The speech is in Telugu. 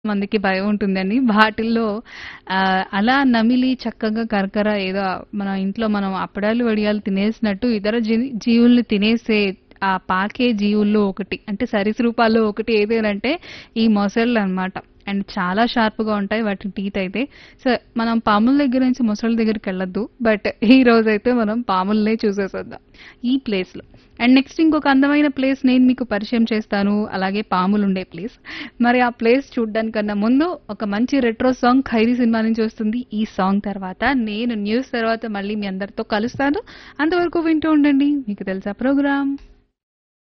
మందికి భయం ఉంటుందండి. వాటిల్లో ఆహ్, అలా నమిలి చక్కగా కరకర ఏదో మన ఇంట్లో మనం అప్పడాలు, వడియాలు తినేసినట్టు ఇతర జీ జీవుల్ని తినేసే ఆ పాకే జీవుల్లో ఒకటి అంటే సరీసృపాల్లో ఒకటి ఏది అనంటే ఈ మొసళ్ళనమాట. అండ్ చాలా షార్ప్‌గా ఉంటాయి వాటి టీత్ అయితే. సో, మనం పాముల దగ్గర నుంచి మొసళ్ళ దగ్గరికెళ్ళొద్దు. బట్ ఈ రోజైతే మనం పాములనే చూసేసొద్దాం ఈ ప్లేస్‌లో. అండ్ నెక్స్ట్ ఇంకొక అందమైన ప్లేస్ నేను మీకు పరిచయం చేస్తాను. అలాగే పాములుండే ప్లేస్. మరి ఆ ప్లేస్ చూడ్డానికన్నా ముందు ఒక మంచి రెట్రో సాంగ్ 'ఖైదీ' సినిమా నుంచి వస్తుంది. ఈ సాంగ్ తర్వాత నేను న్యూస్ తర్వాత మళ్ళీ మీ అందరితో కలుస్తాను. అంతవరకు వింటూ ఉండండి. మీకు తెలుసా ప్రోగ్రామ్.